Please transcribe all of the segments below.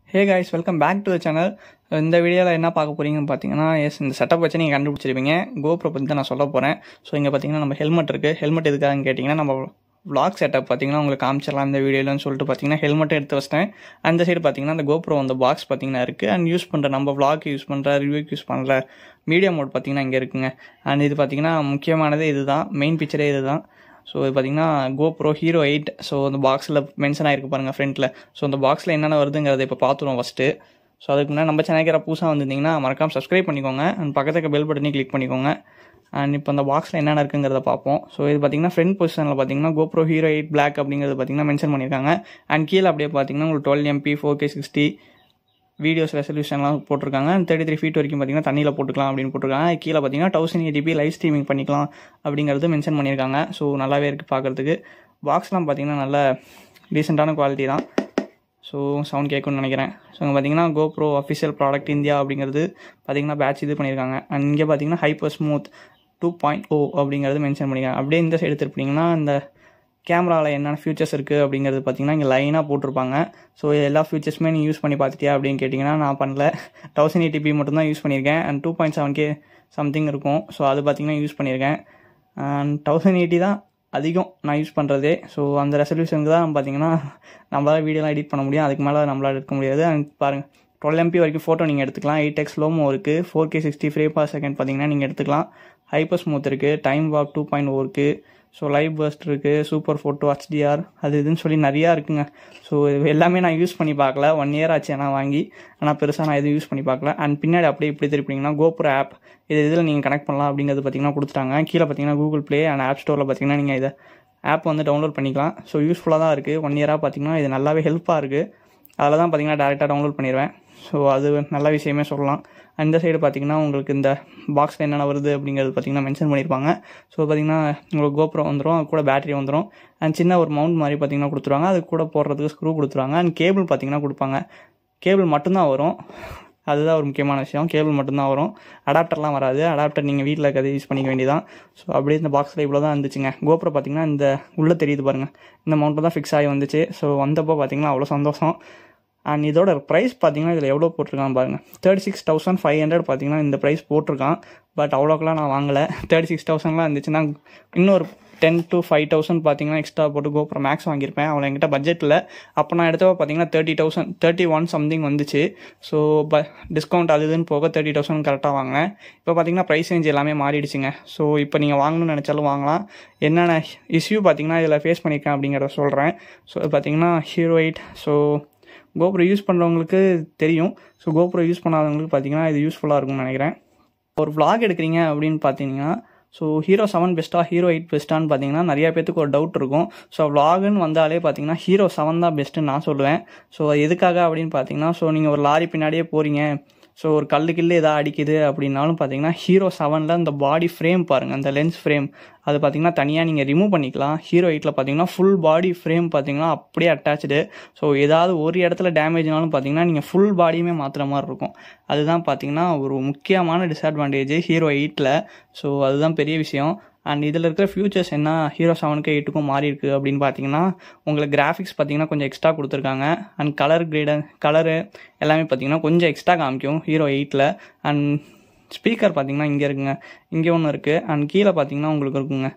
hey guys welcome back to the channel இந்த வீடியோவில் என்ன பார்க்க போறீங்கன்னு பார்த்தீங்கன்னா எஸ் இந்த செட்டப் வச்சு நீங்கள் கண்டுபிடிச்சிருப்பீங்க கோப்ரோ பற்றி தான் நான் சொல்ல போகிறேன் ஸோ இங்கே பார்த்தீங்கன்னா நம்ம ஹெல்மெட் இருக்குது ஹெல்மெட் எதுக்காகன்னு கேட்டிங்கன்னா நம்ம vlog செட்டப் பார்த்தீங்கன்னா உங்களுக்கு காமிச்சிடலாம் இந்த வீடியோலன்னு சொல்லிட்டு பார்த்தீங்கன்னா ஹெல்மெட் எடுத்து வச்சிட்டேன் அந்த சைடு பார்த்தீங்கன்னா அந்த கோப்ரோ அந்த பாக்ஸ் பார்த்தீங்கன்னா இருக்குது அண்ட் யூஸ் பண்ணுற நம்ம vlog யூஸ் பண்ணுற ரிவ்யூக்கு யூஸ் பண்ணுற மீடியா மோட் பார்த்தீங்கன்னா இங்கே இருக்குங்க அண்ட் இது பார்த்தீங்கன்னா முக்கியமானது இதுதான் மெயின் பிக்சரே இதுதான் ஸோ இது பார்த்தீங்கன்னா கோப்ரோ ஹீரோ எயிட் ஸோ அந்த பாக்ஸில் மென்ஷன் ஆயிருக்கு பாருங்கள் ஃப்ரண்ட்டில் ஸோ அந்த பாக்ஸில் என்னென்ன வருதுங்கிறத இப்போ பார்த்துருவோம் ஃபஸ்ட்டு ஸோ அதுக்கு முன்னாடி நம்ம சேனல் புதுசாக வந்திருந்தீங்கன்னா மறக்காம சப்ஸ்கிரைப் பண்ணிக்கோங்க அண்ட் பக்கத்துக்கு பெல் பட்டனே கிளிக் பண்ணிக்கோங்க அண்ட் இப்போ அந்த பாக்ஸில் என்னென்ன இருக்குங்கிறத பார்ப்போம் ஸோ இது பார்த்தீங்கன்னா ஃப்ரண்ட் பொசிஷனில் பார்த்தீங்கன்னா கோப்ரோ ஹீரோ எயிட் பிளாக் அப்படிங்கிறது பார்த்தீங்கன்னா மென்ஷன் பண்ணியிருக்காங்க அண்ட் கீழே அப்படியே பார்த்தீங்கன்னா உங்களுக்கு twelve MP four K sixty videos ரெசல்யூஷன்லாம் போட்டிருக்காங்க தேர்ட்டி த்ரீ ஃபீட் வரைக்கும் பார்த்தீங்கன்னா தண்ணியில் போட்டுக்கலாம் அப்படின்னு போட்டிருக்காங்க கீழே பார்த்தீங்கன்னா தௌசண்ட் எயிட்டிபி லைவ் ஸ்ட்ரீமிங் பண்ணிக்கலாம் அப்படிங்கிறது மென்ஷன் பண்ணியிருக்காங்க ஸோ நல்லாவே இருக்குது பார்க்குறதுக்கு பாக்ஸ்லாம் பார்த்தீங்கன்னா நல்ல டீசெண்டான குவாலிட்டி தான் ஸோ சவுண்ட் கேட்கும்னு நினைக்கிறேன் ஸோ இங்கே பார்த்தீங்கன்னா கோப்ரோ அஃபிஷியல் ப்ராடக்ட் இந்தியா அப்படிங்கிறது பார்த்தீங்கன்னா பேட்ச் இது பண்ணியிருக்காங்க அண்ட் இங்கே பார்த்தீங்கன்னா hyper smooth two point O அப்படிங்கிறது மென்ஷன் பண்ணியிருக்காங்க அப்படியே இந்த சைடு திருப்பினீங்கன்னா இந்த கேமராவில் என்னென்ன ஃபியூச்சர்ஸ் இருக்குது அப்படிங்கிறது பார்த்தீங்கன்னா இங்கே லைனாக போட்டிருப்பாங்க ஸோ எல்லா ஃபியூச்சர்ஸுமே நீ யூஸ் பண்ணி பார்த்துட்டியா அப்படின்னு கேட்டிங்கன்னா நான் பண்ணல தௌசண்ட் எயிட்டிபி மட்டும்தான் யூஸ் பண்ணியிருக்கேன் and two point seven K something இருக்கும் ஸோ அது பார்த்தீங்கன்னா யூஸ் பண்ணியிருக்கேன் அண்ட் தௌசண்ட் எயிட்டி தான் அதிகம் நான் யூஸ் பண்ணுறதே ஸோ அந்த ரெசல்யூஷனுக்கு தான் பார்த்தீங்கன்னா நம்மளால் வீடியோலாம் எடிட் பண்ண முடியும் அதுக்கு மேலே நம்மளால் எடுக்க முடியாது அண்ட் பாருங்கள் டுவெல் எம்பி வரைக்கும் ஃபோட்டோ நீங்கள் எடுத்துக்கலாம் எயிட் எக்ஸ் லோமோ இருக்குது four K sixty frame per second பார்த்தீங்கன்னா நீங்கள் எடுத்துக்கலாம் ஹைப்பர் ஸ்மூத் இருக்குது டைம் வாக் டூ பாயிண்ட் ஓ இருக்குது ஸோ லைவ் பர்ஸ்ட் இருக்குது சூப்பர் ஃபோட்டோ ஹச்டிஆர் அது இதுன்னு சொல்லி நிறையா இருக்குங்க ஸோ இது எல்லாமே நான் யூஸ் பண்ணி பார்க்கல ஒன் இயர் ஆச்சு நான் வாங்கி ஆனால் பெருசாக நான் எதுவும் யூஸ் பண்ணி பார்க்கல அண்ட் பின்னாடி அப்படியே இப்படி திருப்பிங்கன்னா கோப்ரோ ஆப் இது இதில் நீங்கள் கனெக்ட் பண்ணலாம் அப்படிங்கிறது பார்த்தீங்கன்னா கொடுத்துட்டாங்க கீழே பார்த்தீங்கன்னா கூகுள் ப்ளே அண்ட் ஆப் ஸ்டோரில் பார்த்தீங்கன்னா நீங்கள் இதை ஆப் வந்து டவுன்லோட் பண்ணிக்கலாம் ஸோ யூஸ்ஃபுல்லாக தான் இருக்குது ஒன் இயராக பார்த்தீங்கன்னா இது நல்லாவே ஹெல்ப்பாக இருக்குது அதில் தான் பார்த்தீங்கன்னா டேரெக்டாக டவுன்லோட் பண்ணிடுவேன் ஸோ அது நல்ல விஷயமே சொல்லலாம் அந்த சைடு பார்த்தீங்கன்னா உங்களுக்கு இந்த பாக்ஸில் என்னென்ன வருது அப்படிங்கிறது பார்த்தீங்கன்னா மென்ஷன் பண்ணியிருப்பாங்க ஸோ பார்த்தீங்கன்னா உங்களுக்கு கோப்ரோ வந்துடும் அது கூட பேட்டரி வந்துடும் அண்ட் சின்ன ஒரு மவுண்ட் மாதிரி பார்த்தீங்கன்னா கொடுத்துருவாங்க அது கூட போடுறதுக்கு ஸ்க்ரூ கொடுத்துருவாங்க அண்ட் கேபிள் பார்த்தீங்கன்னா கொடுப்பாங்க கேபிள் மட்டும்தான் வரும் அதுதான் ஒரு முக்கியமான விஷயம் கேபிள் மட்டும்தான் வரும் அடாப்டர்லாம் வராது அடாப்டர் நீங்கள் வீட்டில் இருக்கிறத யூஸ் பண்ணிக்க வேண்டியதான் ஸோ அப்படியே இந்த பாக்ஸில் இவ்வளோ தான் இருந்துச்சுங்க கோப்ரோ பார்த்தீங்கன்னா இந்த உள்ளே தெரியுது பாருங்கள் இந்த மவுண்ட்டில் தான் ஃபிக்ஸ் ஆகி வந்துச்சு ஸோ வந்தப்போ பார்த்தீங்கன்னா அவ்வளோ சந்தோஷம் அண்ட் இதோட ப்ரைஸ் பார்த்தீங்கன்னா இதில் எவ்வளோ போட்டிருக்கான் பாருங்கள் thirty six thousand five hundred பார்த்தீங்கன்னா இந்த ப்ரைஸ் போட்டிருக்கான் பட் அவ்வளோக்கெல்லாம் நான் வாங்கலை தேர்ட்டி சிக்ஸ் தௌசண்ட்லாம் இருந்துச்சுன்னா இன்னொரு டென் டு ஃபைவ் தௌசண்ட் பார்த்தீங்கன்னா எக்ஸ்ட்ரா போட்டு கோப்ரோ மேக்ஸ் வாங்கியிருப்பேன் அவ்வளோ என்கிட்ட பட்ஜெட்டில் அப்போ நான் எடுத்தப்போ பார்த்தீங்கன்னா thirty thousand thirty one something வந்துச்சு ஸோ ப டிஸ்கவுண்ட் அது இதுன்னு போக தேர்ட்டி தௌசண்ட் கரெக்டாக வாங்கினேன் இப்போ பார்த்தீங்கன்னா ப்ரைஸ் ரேஞ்ச் எல்லாமே மாறிடுச்சுங்க ஸோ இப்போ நீங்கள் வாங்கணும்னு நினச்சாலும் வாங்கலாம் என்னென்ன இஷ்யூ பார்த்தீங்கன்னா இதில் ஃபேஸ் பண்ணியிருக்கேன் அப்படிங்கிறத சொல்கிறேன் ஸோ பார்த்தீங்கன்னா hero eight so GoPro use பண்ணுறவங்களுக்கு தெரியும் ஸோ கோப்ரோ யூஸ் பண்ணாதவங்களுக்கு பார்த்தீங்கன்னா இது யூஸ்ஃபுல்லாக இருக்கும்னு நினைக்கிறேன் ஒரு vlog எடுக்கிறீங்க அப்படின்னு பார்த்தீங்கன்னா ஸோ ஹீரோ செவன் பெஸ்ட்டா ஹீரோ எயிட் பெஸ்ட்டான்னு பார்த்தீங்கன்னா நிறைய பேத்துக்கு ஒரு டவுட் இருக்கும் ஸோ vlogன்னு வந்தாலே பார்த்தீங்கன்னா ஹீரோ செவன் தான் பெஸ்ட்டுன்னு நான் சொல்லுவேன் ஸோ எதுக்காக அப்படின்னு பார்த்தீங்கன்னா ஸோ நீங்கள் ஒரு லாரி பின்னாடியே போகிறீங்க ஸோ ஒரு கல்லு கில்லு எதாவது அடிக்குது அப்படின்னாலும் பார்த்தீங்கன்னா ஹீரோ செவனில் இந்த பாடி ஃப்ரேம் பாருங்கள் அந்த லென்ஸ் ஃப்ரேம் அது பார்த்தீங்கன்னா தனியாக நீங்கள் ரிமூவ் பண்ணிக்கலாம் ஹீரோ எயிட்டில் பார்த்தீங்கன்னா ஃபுல் பாடி ஃப்ரேம் பார்த்தீங்கன்னா அப்படியே அட்டாச்சு ஸோ ஏதாவது ஒரு இடத்துல டேமேஜ்னாலும் பார்த்தீங்கன்னா நீங்கள் ஃபுல் பாடியுமே மாற்றுற மாதிரி இருக்கும் அதுதான் பார்த்தீங்கன்னா ஒரு முக்கியமான டிஸ்அட்வான்டேஜ் ஹீரோ எயிட்டில் ஸோ அதுதான் பெரிய விஷயம் அண்ட் இதில் இருக்கிற ஃபியூச்சர்ஸ் என்ன ஹீரோ செவனுக்கு எயிட்டுக்கும் மாறி இருக்குது அப்படின்னு பார்த்தீங்கன்னா உங்களுக்கு கிராஃபிக்ஸ் பார்த்தீங்கன்னா கொஞ்சம் எக்ஸ்ட்ரா கொடுத்துருக்காங்க அண்ட் கலர் கிரேடர் கலரு எல்லாமே பார்த்தீங்கன்னா கொஞ்சம் எக்ஸ்ட்ரா காமிக்கும் ஹீரோ எயிட்டில் அண்ட் ஸ்பீக்கர் பார்த்தீங்கன்னா இங்கே இருக்குங்க இங்கே ஒன்று இருக்குது அண்ட் கீழே பார்த்தீங்கன்னா உங்களுக்கு இருக்குங்க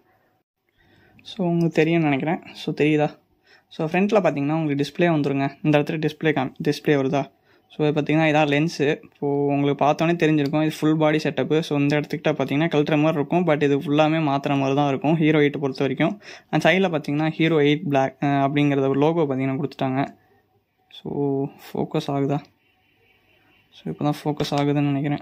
ஸோ உங்களுக்கு தெரியும்னு நினைக்கிறேன் ஸோ தெரியுதா ஸோ ஃப்ரண்ட்டில் பார்த்தீங்கன்னா உங்களுக்கு டிஸ்ப்ளே வந்துருங்க இந்த இடத்துல டிஸ்ப்ளே காம் டிஸ்ப்ளே வருதா ஸோ இது பார்த்தீங்கன்னா இதான் லென்ஸு இப்போது உங்களுக்கு பார்த்தோன்னே தெரிஞ்சிருக்கும் இது ஃபுல் பாடி செட்டப்பு ஸோ இந்த இடத்துக்கிட்ட பார்த்தீங்கன்னா கழட்டுற மாதிரி இருக்கும் பட் இது ஃபுல்லாமே மாற்றுற மாதிரி தான் இருக்கும் ஹீரோ எயிட்டை பொறுத்த வரைக்கும் அண்ட் சைடில் பார்த்தீங்கன்னா ஹீரோ எயிட் பிளாக் அப்படிங்கிறத ஒரு லோகோ பார்த்தீங்கன்னா கொடுத்துட்டாங்க ஸோ ஃபோக்கஸ் ஆகுதா ஸோ இப்போ தான் ஃபோக்கஸ் ஆகுதுன்னு நினைக்கிறேன்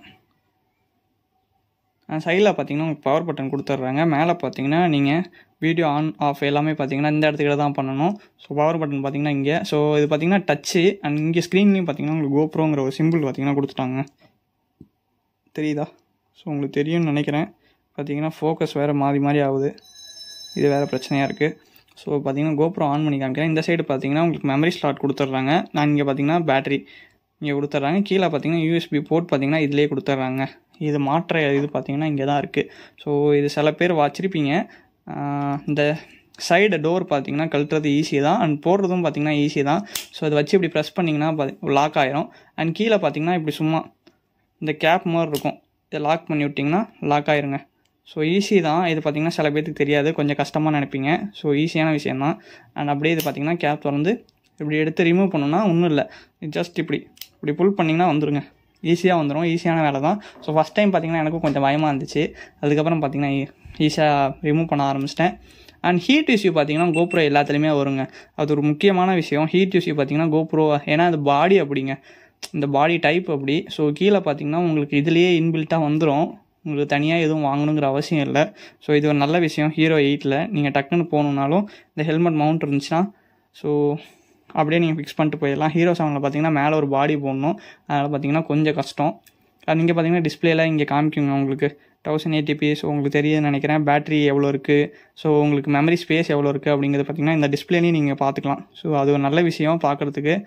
சைடில் பார்த்தீங்கன்னா உங்களுக்கு பவர் பட்டன் கொடுத்துட்றாங்க மேலே பார்த்தீங்கன்னா நீங்கள் வீடியோ ஆன் ஆஃப் எல்லாமே பார்த்தீங்கன்னா இந்த இடத்துக்கிட்ட தான் பண்ணணும் ஸோ பவர் பட்டன் பார்த்தீங்கன்னா இங்கே ஸோ இது பார்த்தீங்கன்னா டச்சு அண்ட் இங்கே ஸ்க்ரீன்லேயும் பார்த்தீங்கன்னா உங்களுக்கு கோப்ரோங்கிற ஒரு சிம்பிள் பார்த்தீங்கன்னா கொடுத்துட்டாங்க தெரியுதா ஸோ உங்களுக்கு தெரியும்னு நினைக்கிறேன் பார்த்தீங்கன்னா ஃபோக்கஸ் வேறு மாறி மாறி ஆகுது இது வேறு பிரச்சனையாக இருக்குது ஸோ பார்த்தீங்கன்னா கோப்ரோ ஆன் பண்ணி காமிக்கிறேன் இந்த சைடு பார்த்தீங்கன்னா உங்களுக்கு மெமரி ஸ்லாட் கொடுத்துட்றாங்க நான் இங்கே பார்த்தீங்கன்னா பேட்டரி இங்கே கொடுத்துட்றாங்க கீழே பார்த்தீங்கன்னா யூஎஸ்பி போர்ட் பார்த்தீங்கன்னா இதிலே கொடுத்துட்றாங்க இது மாற்ற இது பார்த்தீங்கன்னா இங்கே தான் இருக்குது ஸோ இது சில பேர் வச்சிருப்பீங்க இந்த சைடு டோர் பார்த்தீங்கன்னா கழட்டுறது ஈஸி தான் அண்ட் போடுறதும் பார்த்தீங்கன்னா ஈஸி தான் ஸோ அதை வச்சு இப்படி ப்ரெஸ் பண்ணிங்கன்னா லாக் ஆயிரும் அண்ட் கீழே பார்த்தீங்கன்னா இப்படி சும்மா இந்த கேப் மாதிரி இருக்கும் இதை லாக் பண்ணி விட்டிங்கன்னா லாக் ஆயிருங்க ஸோ ஈஸி தான் இது பார்த்தீங்கன்னா சில பேருக்கு தெரியாது கொஞ்சம் கஷ்டமாக நினைப்பீங்க ஸோ ஈஸியான விஷயம் தான் அண்ட் அப்படியே இது பார்த்தீங்கன்னா கேப் திறந்து இப்படி எடுத்து ரிமூவ் பண்ணணும்னா ஒன்றும் இல்லை ஜஸ்ட் இப்படி இப்படி புல் பண்ணிங்கன்னா வந்துருங்க ஈஸியாக வந்துடும் ஈஸியான வேலை தான் ஸோ ஃபஸ்ட் டைம் பார்த்தீங்கன்னா எனக்கும் கொஞ்சம் பயமாக இருந்துச்சு அதுக்கப்புறம் பார்த்தீங்கன்னா ஈஸியாக ரிமூவ் பண்ண ஆரம்பிச்சிட்டேன் அண்ட் ஹீட் இஷ்யூ பார்த்தீங்கன்னா கோப்ரோ எல்லாத்துலேயுமே வருங்க அது ஒரு முக்கியமான விஷயம் ஹீட் இஷ்யூ பார்த்தீங்கன்னா கோப்ரோ ஏன்னா அது பாடி அப்படிங்க இந்த பாடி டைப் அப்படி ஸோ கீழே பார்த்தீங்கன்னா உங்களுக்கு இதுலேயே இன்பில்ட்டாக வந்துடும் உங்களுக்கு தனியாக எதுவும் வாங்கணுங்கிற அவசியம் இல்லை ஸோ இது ஒரு நல்ல விஷயம் ஹீரோ எயிட்டில் நீங்கள் டக்குன்னு போகணுன்னாலும் இந்த ஹெல்மெட் மவுண்ட் இருந்துச்சுன்னா ஸோ அப்படியே நீங்கள் ஃபிக்ஸ் பண்ணிட்டு போயிடலாம் ஹீரோ செவனில் பார்த்தீங்கன்னா மேலே ஒரு பாடி போடணும் அதனால் பார்த்தீங்கன்னா கொஞ்சம் கஷ்டம் அது நீங்கள் பார்த்தீங்கன்னா டிஸ்பிளேல இங்கே காமிக்குங்க உங்களுக்கு தௌசண்ட் எயிட்டி ஸோ உங்களுக்கு தெரியுதுன்னு நினைக்கிறேன் பேட்டரி எவ்வளோ இருக்குது ஸோ உங்களுக்கு மெமரி ஸ்பேஸ் எவ்வளோ இருக்குது அப்படிங்கிறது பார்த்தீங்கன்னா இந்த டிஸ்பிளேலையும் நீங்கள் பார்த்துக்கலாம் ஸோ அது ஒரு நல்ல விஷயம் பார்க்குறதுக்கு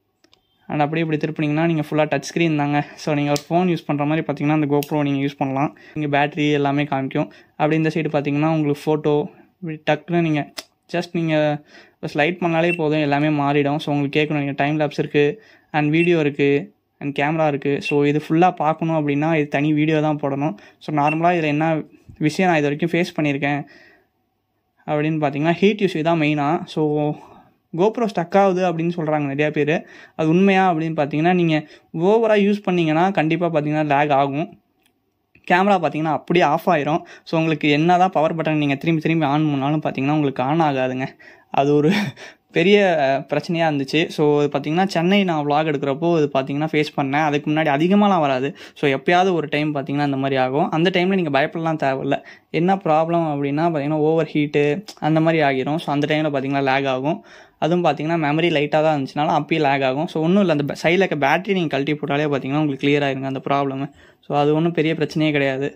அண்ட் அப்படியே இப்படி திருப்பினீங்கன்னா நீங்கள் ஃபுல்லாக டச் ஸ்க்ரீன் தாங்க ஸோ நீங்கள் ஒரு ஃபோன் யூஸ் பண்ணுற மாதிரி பார்த்தீங்கன்னா அந்த கோப்ரோ நீங்கள் யூஸ் பண்ணலாம் இங்கே பேட்டரி எல்லாமே காமிக்கும் அப்படி இந்த சைடு பார்த்தீங்கன்னா உங்களுக்கு ஃபோட்டோ இப்படி டக்குன்னு நீங்கள் ஜஸ்ட் நீங்கள் ஸ்லைட் பண்ணாலே போதும் எல்லாமே மாறிடும் ஸோ உங்களுக்கு கேட்கணும் நீங்கள் டைம் லேப்ஸ் இருக்குது அண்ட் வீடியோ இருக்குது அண்ட் கேமரா இருக்குது ஸோ இது ஃபுல்லாக பார்க்கணும் அப்படின்னா இது தனி வீடியோ தான் போடணும் ஸோ நார்மலாக இதில் என்ன விஷயம் நான் இது வரைக்கும் ஃபேஸ் பண்ணியிருக்கேன் அப்படின்னு பார்த்தீங்கன்னா ஹீட் இஷ்யூ தான் மெயினாக ஸோ கோப்ரோ ஸ்டக் ஆகுது அப்படின்னு சொல்கிறாங்க நிறையா பேர் அது உண்மையா அப்படின்னு பார்த்தீங்கன்னா நீங்கள் ஓவராக யூஸ் பண்ணிங்கன்னா கண்டிப்பாக பார்த்தீங்கன்னா லேக் ஆகும் கேமரா பார்த்தீங்கன்னா அப்படியே ஆஃப் ஆயிரும் ஸோ உங்களுக்கு என்ன தான் பவர் பட்டன் நீங்கள் திரும்பி திரும்பி ஆன் பண்ணாலும் பார்த்தீங்கன்னா உங்களுக்கு ஆன் ஆகாதுங்க அது ஒரு பெரிய பிரச்சனையாக இருந்துச்சு ஸோ இது பார்த்தீங்கன்னா சென்னை நான் vlog எடுக்கிறப்போ இது பார்த்தீங்கன்னா ஃபேஸ் பண்ணேன் அதுக்கு முன்னாடி அதிகமாகலாம் வராது ஸோ எப்பயாவது ஒரு டைம் பார்த்தீங்கன்னா இந்த மாதிரி ஆகும் அந்த டைமில் நீங்கள் பயப்படலாம் தேவையில்ல என்ன ப்ராப்ளம் அப்படின்னா பார்த்தீங்கன்னா ஓவர் ஹீட்டு அந்த மாதிரி ஆகிரும் ஸோ அந்த டைமில் பார்த்தீங்கன்னா லேக் ஆகும் அதுவும் பார்த்தீங்கன்னா மெமரி லைட்டாக தான் இருந்துச்சுனாலும் அப்பயும் லேக் ஆகும் ஸோ ஒன்றும் இல்லை அந்த சைடில் இருக்க பேட்டரி நீங்கள் கழட்டி போட்டாலே பார்த்தீங்கன்னா உங்களுக்கு clear ஆயிருங்க அந்த ப்ராப்ளம் ஸோ அது ஒன்றும் பெரிய பிரச்சனையே கிடையாது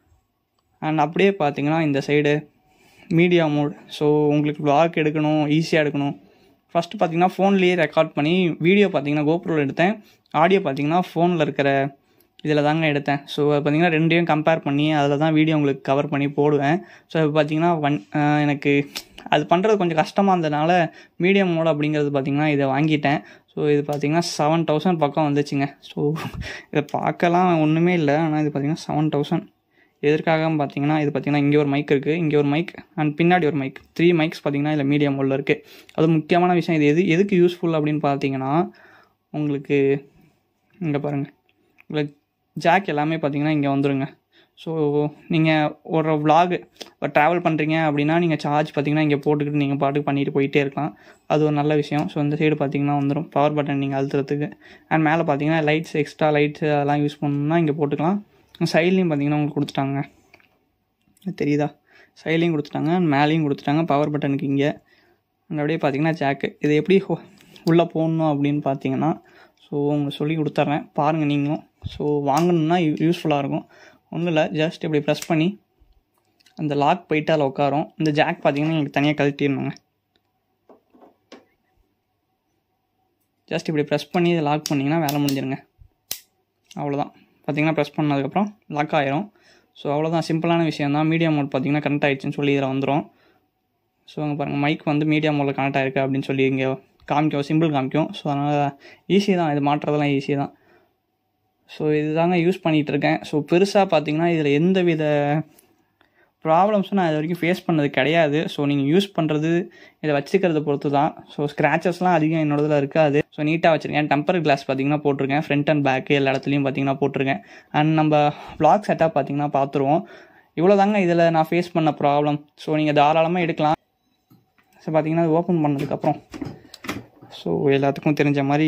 அண்ட் அப்படியே பார்த்தீங்கன்னா இந்த சைடு மீடியா மோட் ஸோ உங்களுக்கு vlog எடுக்கணும் ஈஸியாக எடுக்கணும் ஃபஸ்ட்டு பார்த்தீங்கன்னா ஃபோன்லேயே ரெக்கார்ட் பண்ணி வீடியோ பார்த்தீங்கன்னா கோப்ரோவில் எடுத்தேன் ஆடியோ பார்த்தீங்கன்னா ஃபோனில் இருக்கிற இதில் தாங்க எடுத்தேன் ஸோ அது பார்த்தீங்கன்னா ரெண்டையும் கம்பேர் பண்ணி அதில் தான் வீடியோ உங்களுக்கு கவர் பண்ணி போடுவேன் ஸோ இப்போ பார்த்தீங்கன்னா ஒன் எனக்கு அது பண்ணுறது கொஞ்சம் கஷ்டமாக இருந்ததுனால மீடியம் மோட் அப்படிங்கிறது பார்த்தீங்கன்னா இதை வாங்கிட்டேன் ஸோ இது பார்த்தீங்கன்னா செவன் தௌசண்ட் பக்கம் வந்துச்சுங்க ஸோ இதை பார்க்கலாம் ஒன்றுமே இல்லை ஆனால் இது பார்த்தீங்கன்னா செவன் தௌசண்ட் எதற்காக பார்த்தீங்கன்னா இது பார்த்தீங்கன்னா இங்கே ஒரு மைக் இருக்குது இங்கே ஒரு மைக் அண்ட் பின்னாடி ஒரு மைக் த்ரீ மைக்ஸ் பார்த்தீங்கன்னா இதில் மீடியம் உள்ள இருக்குது அது முக்கியமான விஷயம் இது எது எதுக்கு யூஸ்ஃபுல் அப்படின்னு பார்த்தீங்கன்னா உங்களுக்கு இங்கே பாருங்கள் உங்களுக்கு ஜாக் எல்லாமே பார்த்தீங்கன்னா இங்கே வந்துருங்க ஸோ நீங்கள் ஒரு vlog ஒரு ட்ராவல் பண்ணுறீங்க அப்படின்னா நீங்கள் சார்ஜ் பார்த்தீங்கன்னா இங்கே போட்டுக்கிட்டு நீங்கள் பாட்டுக்கு பண்ணிட்டு போயிட்டே இருக்கலாம் அது ஒரு நல்ல விஷயம் ஸோ இந்த சைடு பார்த்தீங்கன்னா வந்துடும் பவர் பட்டன் நீங்கள் அழுத்துறதுக்கு அண்ட் மேலே பார்த்தீங்கன்னா லைட்ஸ் எக்ஸ்ட்ரா லைட்ஸ் அதெல்லாம் யூஸ் பண்ணணும்னா இங்கே போட்டுக்கலாம் சைட்லேயும் பார்த்தீங்கன்னா உங்களுக்கு கொடுத்துட்டாங்க தெரியுதா சைட்லேயும் கொடுத்துட்டாங்க and மேலேயும் கொடுத்துட்டாங்க பவர் பட்டனுக்கு இங்கே அண்ட் அப்படியே பார்த்தீங்கன்னா ஜாக்கு இது எப்படி உள்ளே போடணும் அப்படின்னு பார்த்தீங்கன்னா ஸோ உங்களுக்கு சொல்லி கொடுத்துட்றேன் பாருங்கள் நீங்களும் ஸோ வாங்கணும்னா யூஸ்ஃபுல்லாக இருக்கும் ஒன்றும் இல்லை ஜஸ்ட் இப்படி ப்ரெஸ் பண்ணி அந்த லாக் போயிட்டு அதில் உட்காரும் இந்த ஜாக் பார்த்தீங்கன்னா உங்களுக்கு தனியாக கழட்டிடணுங்க ஜஸ்ட் இப்படி ப்ரெஸ் பண்ணி இதை லாக் பண்ணிங்கன்னா வேலை முடிஞ்சிருங்க அவ்வளோதான் பார்த்தீங்கன்னா ப்ரெஸ் பண்ணதுக்கப்புறம் லாக் ஆயிரும் ஸோ அவ்வளோதான் சிம்பிளான விஷயம் தான் மீடியம் மோட் பார்த்தீங்கன்னா கனெக்ட் ஆயிடுச்சுன்னு சொல்லி இதில் வந்துடும் ஸோ அங்கே பாருங்கள் மைக் வந்து மீடியம் மோடில் கனெக்ட் ஆயிருக்கு அப்படின்னு சொல்லி இங்கே காமிக்கும் சிம்பிள் காமிக்கும் ஸோ அதனால் ஈஸி தான் இது மாட்டுறதெல்லாம் ஈஸி தான் ஸோ இதுதாங்க யூஸ் பண்ணிகிட்டு இருக்கேன் ஸோ பெருசாக பார்த்தீங்கன்னா இதில் எந்த வித ப்ராப்ளம்ஸும் நான் இது வரைக்கும் ஃபேஸ் பண்ணது கிடையாது ஸோ நீங்கள் யூஸ் பண்ணுறது இதை வச்சுக்கிறத பொறுத்து தான் ஸோ ஸ்க்ராச்சஸ்லாம் அதிகம் என்னோடதுல இருக்காது ஸோ நீட்டாக வச்சுருக்கேன் டெம்பர் கிளாஸ் பார்த்தீங்கன்னா போட்டிருக்கேன் ஃப்ரண்ட் அண்ட் பேக் எல்லா இடத்துலையும் பார்த்தீங்கன்னா போட்டிருக்கேன் அண்ட் நம்ம vlog செட்டப் பார்த்தீங்கன்னா பார்த்துருவோம் இவ்வளோ தாங்க இதில் நான் ஃபேஸ் பண்ண ப்ராப்ளம் ஸோ நீங்கள் தாராளமாக எடுக்கலாம் ஸோ பார்த்தீங்கன்னா அது ஓப்பன் பண்ணதுக்கப்புறம் ஸோ எல்லாத்துக்கும் தெரிஞ்ச மாதிரி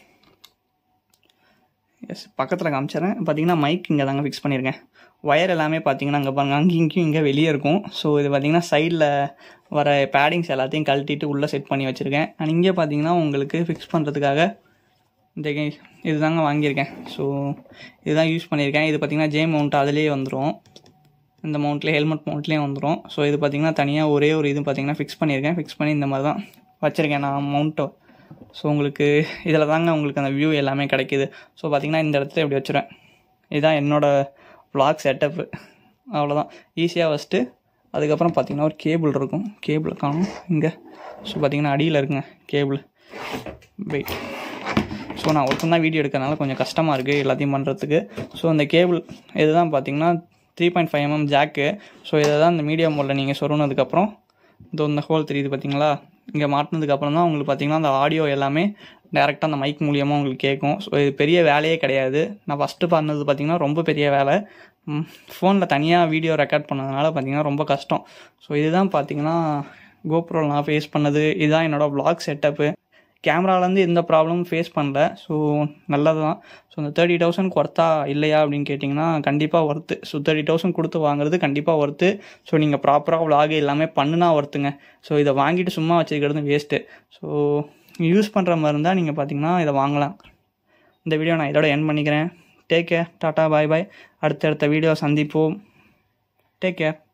எஸ் பக்கத்தில் காமிச்சிடுறேன் பார்த்தீங்கன்னா மைக் இங்கே தாங்க ஃபிக்ஸ் பண்ணியிருக்கேன் ஒயர் எல்லாமே பார்த்தீங்கன்னா அங்கே பாருங்க அங்கேயும் இங்கேயும் இங்கே வெளியே இருக்கும் ஸோ இது பார்த்தீங்கன்னா சைடில் வர பேடிங்ஸ் எல்லாத்தையும் கழட்டிட்டு உள்ளே செட் பண்ணி வச்சுருக்கேன் அண்ட் இங்கே பார்த்தீங்கன்னா உங்களுக்கு ஃபிக்ஸ் பண்ணுறதுக்காக இந்த கே- இதுதாங்க வாங்கியிருக்கேன் ஸோ இதுதான் யூஸ் பண்ணியிருக்கேன் இது பார்த்தீங்கன்னா ஜே மவுண்ட் அதிலே வந்துடும் இந்த மவுண்ட்லேயே ஹெல்மெட் மவுண்ட்லேயே வந்துடும் ஸோ இது பார்த்தீங்கன்னா தனியாக ஒரே ஒரு இது பார்த்தீங்கன்னா ஃபிக்ஸ் பண்ணியிருக்கேன் ஃபிக்ஸ் பண்ணி இந்த மாதிரி தான் வச்சுருக்கேன் நான் மவுண்ட்டை ஸோ உங்களுக்கு இதில் தாங்க உங்களுக்கு அந்த வியூ எல்லாமே கிடைக்குது ஸோ பார்த்தீங்கன்னா இந்த இடத்துல இப்படி வச்சுருவேன் இதுதான் என்னோட vlog செட்டப்பு அவ்வளோதான் ஈஸியாக ஃபஸ்ட்டு அதுக்கப்புறம் பார்த்தீங்கன்னா ஒரு கேபிள் இருக்கும் கேபிள் காணும் இங்கே ஸோ பார்த்தீங்கன்னா அடியில் இருக்குங்க கேபிள் வெயிட் ஸோ நான் ஒருத்தன் தான் வீடியோ எடுக்கிறதுனால கொஞ்சம் கஷ்டமாக இருக்குது எல்லாத்தையும் பண்ணுறதுக்கு ஸோ அந்த கேபிள் இதுதான் பார்த்தீங்கன்னா three point five MM jack so இதை தான் இந்த மீடியம் மோடில் நீங்கள் சொருனதுக்கப்புறம் இதோ இந்த ஹோல் தெரியுது பார்த்தீங்களா இங்கே மாட்டினதுக்கப்புறம் தான் உங்களுக்கு பார்த்தீங்கன்னா அந்த ஆடியோ எல்லாமே டேரெக்டாக அந்த மைக் மூலியமாக உங்களுக்கு கேட்கும் ஸோ இது பெரிய வேலையே கிடையாது நான் ஃபஸ்ட்டு பண்ணது பார்த்தீங்கன்னா ரொம்ப பெரிய வேலை ஃபோனில் தனியாக வீடியோ ரெக்கார்ட் பண்ணதுனால பார்த்தீங்கன்னா ரொம்ப கஷ்டம் ஸோ இதுதான் பார்த்தீங்கன்னா கோப்ரோவில் நான் ஃபேஸ் பண்ணது இதுதான் என்னோடய vlog செட்டப்பு கேமராலேருந்து எந்த ப்ராப்ளமும் ஃபேஸ் பண்ணல ஸோ நல்லது தான் ஸோ இந்த தேர்ட்டி தௌசண்ட் ஒர்த்தா இல்லையா அப்படின்னு கேட்டிங்கன்னா கண்டிப்பாக ஒர்த்து ஸோ தேர்ட்டி தௌசண்ட் கொடுத்து வாங்குறது கண்டிப்பாக ஒர்த்து ஸோ நீங்கள் ப்ராப்பராக vlog எல்லாமே பண்ணுனா ஒர்த்துங்க ஸோ இதை வாங்கிட்டு சும்மா வச்சுக்கிறது வேஸ்ட்டு ஸோ யூஸ் பண்ணுற மாதிரி இருந்தால் நீங்கள் பார்த்தீங்கன்னா இதை வாங்கலாம் இந்த வீடியோ நான் இதோட என் பண்ணிக்கிறேன் take care tata bye bye அடுத்தடுத்த வீடியோ சந்திப்போம் டேக் கேர்